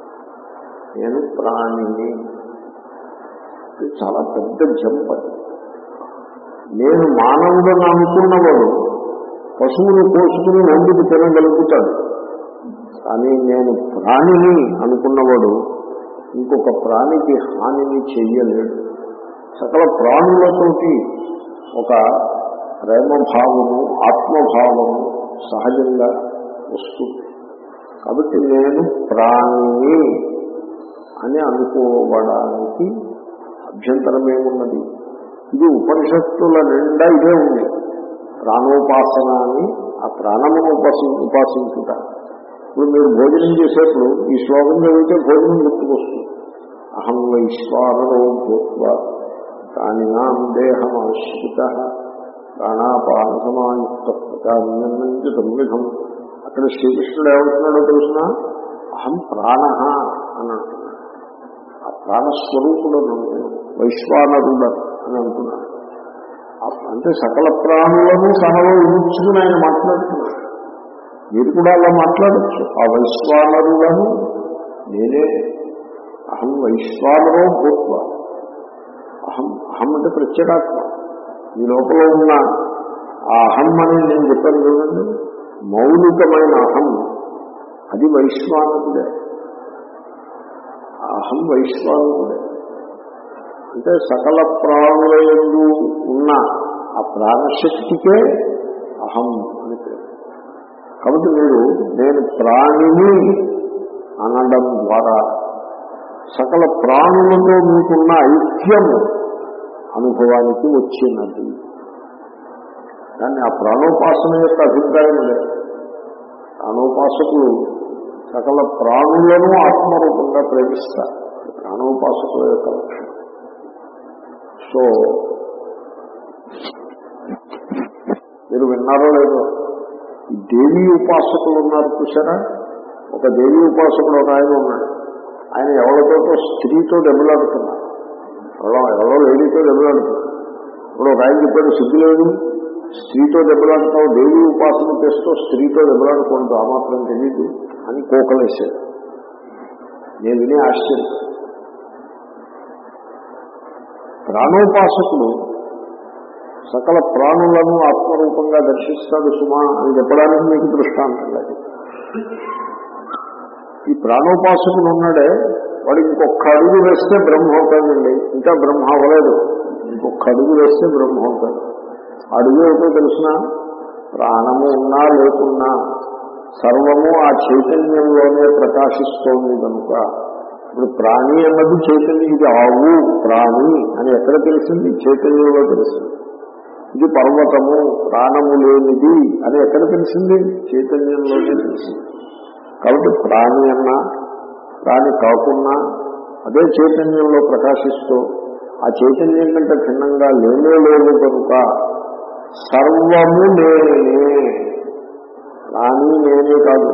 నేను ప్రాణిని ఇది చాలా పెద్ద జంప్ అది నేను మానవుడని అనుకున్నవాడు పశువును కోసుకుని వండుకు తినగలుగుతాడు కానీ నేను ప్రాణిని అనుకున్నవాడు ఇంకొక ప్రాణికి హానిని చెయ్యలేడు సకల ప్రాణులతోటి ఒక ప్రేమభావము ఆత్మభావము సహజంగా వస్తుంది కాబట్టి నేను ప్రాణిని అని అనుకోవడానికి అభ్యంతరమేమున్నది ఇది ఉపనిషత్తుల నిండా ఇదే ఉంది ప్రాణోపాసన అని ఆ ప్రాణమును ఉపాసి ఉపాసించుట ఇప్పుడు మీరు భోజనం చేసేప్పుడు ఈ శ్లోకం చదివితే భోజనం గుర్తుకొస్తుంది అహం వైశ్వానరో భూత్వ ప్రాణినాం దేహమాశ్రిత ప్రాణాపాన సమాయుక్త ప్రచాన్యంచి తద్విధం అక్కడ శ్రీకృష్ణుడు ఏమంటున్నాడో తెలుసిన అహం ప్రాణ అని అంటున్నాడు ఆ ప్రాణస్వరూపుడు నేను వైశ్వానరుడ అని అంటున్నాడు ఆ- అంటే సకల ప్రాణులను తనలో ఉంచుకుని ఆయన మాట్లాడుతున్నాడు మీరు కూడా అలా మాట్లాడచ్చు ఆ వైశ్వానరులను నేనే అహం వైశ్వానరో భూత్వ అహం అహం అంటే ప్రత్యేకాత్మ ఈ లోపల ఉన్న ఆ అహం అని నేను చెప్పాను చూడండి మౌలికమైన అహం అది వైశ్వానరుడే ఆ అహం వైశ్వానరుడే అంటే సకల ప్రాణుల యందు ఉన్న ఆ ప్రాణశక్తికే అహం అని పేరు కాబట్టి మీరు నేను ప్రాణిని అనడం ద్వారా సకల ప్రాణులతో మీకున్న ఐక్యము అనుభవానికి వచ్చినది కానీ ఆ ప్రాణోపాసన యొక్క అభిప్రాయం లేదు ప్రాణోపాసకులు సకల ప్రాణులను ఆత్మరూపంగా ప్రేమిస్తారు ప్రాణోపాసకుల యొక్క లక్షణం సో మీరు విన్నారో లేదో ఈ దేవీ ఉపాసకులు ఉన్నారు చూసారా ఒక దేవీ ఉపాసకుడు ఒక ఆయన ఉన్నాడు ఆయన ఎవరితోటో స్త్రీతో దెబ్బలాడుతున్నారు ఎవరో ఎవరో లేడీతో దెబ్బలాడుతున్నారు ఇప్పుడు ఒక ఆయన చెప్పాడు సిగ్గు లేదు స్త్రీతో దెబ్బలాడతావు దేవీ ఉపాసన చేస్తూ స్త్రీతో దెబ్బలాడకూడదు ఆ మాత్రం తెలియదు అని కోకలేశాడు నేను వినే ఆశ్చర్యం ప్రాణోపాసకుడు సకల ప్రాణులను ఆత్మరూపంగా దర్శిస్తాడు సుమా అని చెప్పడానికి మీకు దృష్టాంతం లేదు ఈ ప్రాణోపాసకుడు ఉన్నాడే వాడు ఇంకొక అడుగు వేస్తే బ్రహ్మ అవుతాడండి ఇంకా బ్రహ్మ అవ్వలేదు ఇంకొక అడుగు వేస్తే బ్రహ్మ అవుతాడు అడుగు ఏమిటో తెలిసిన ప్రాణము ఉన్నా లేకున్నా సర్వము ఆ చైతన్యంలోనే ప్రకాశిస్తోంది కనుక ఇప్పుడు ప్రాణి అన్నది చైతన్యం ఇది ఆవు ప్రాణి అని ఎక్కడ తెలిసింది చైతన్యంలో తెలిసింది ఇది పర్వతము ప్రాణము లేనిది అని ఎక్కడ తెలిసింది చైతన్యంలోనే తెలిసింది కాబట్టి ప్రాణి అన్నా ప్రాణి కాకున్నా అదే చైతన్యంలో ప్రకాశిస్తూ ఆ చైతన్యం కంటే భిన్నంగా లేనే లేదు కనుక సర్వము నేనే ప్రాణి నేనే కాదు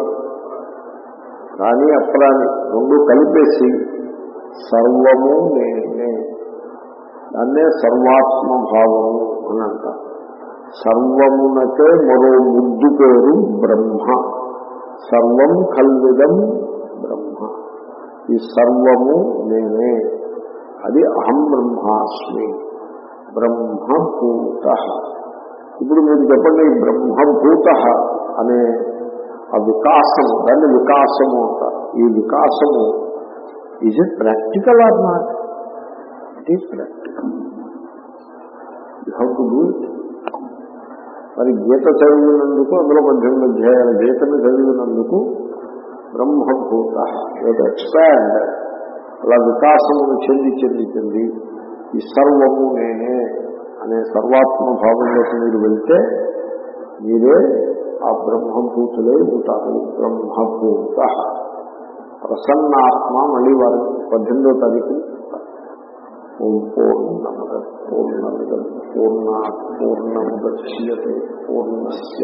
ప్రాణి అప్రాణి రెండు కలిపేసి సర్వము నేనే దాన్నే సర్వాత్మభావము అని అంటారు సర్వమునకే మరో ముద్దు పేరు బ్రహ్మ సర్వం కల్విదం బ్రహ్మ ఈ సర్వము నేనే అది అహం బ్రహ్మాస్మి బ్రహ్మభూత ఇప్పుడు మీరు చెప్పండి ఈ బ్రహ్మభూత అనే ఆ వికాసము దాన్ని వికాసము అంటారు ఈ వికాసము is it practical or not it is practical you have to do it మరి గీత చదివినందుకు అందులో పద్దెనిమిది అధ్యాయాల గీతను చదివినందుకు బ్రహ్మభూత ఎక్స్పాండ్ అలా వికాసమును చెంది చెంది చెంది ఈ సర్వము నేనే అనే సర్వాత్మ భావంలోకి మీరు వెళ్తే మీరే ఆ బ్రహ్మభూతులే ఉంటారు బ్రహ్మభూత ప్రసన్నాత్మ మళ్ళీ వారి పద్దెనిమిదో తారీఖు ఓం పూర్ణమద పూర్ణమిద పూర్ణ పూర్ణముద్యతే పూర్ణస్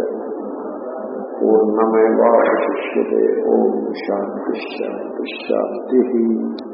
పూర్ణమేవాశిష్యతే ఓం శాంతి శాంతి శాంతి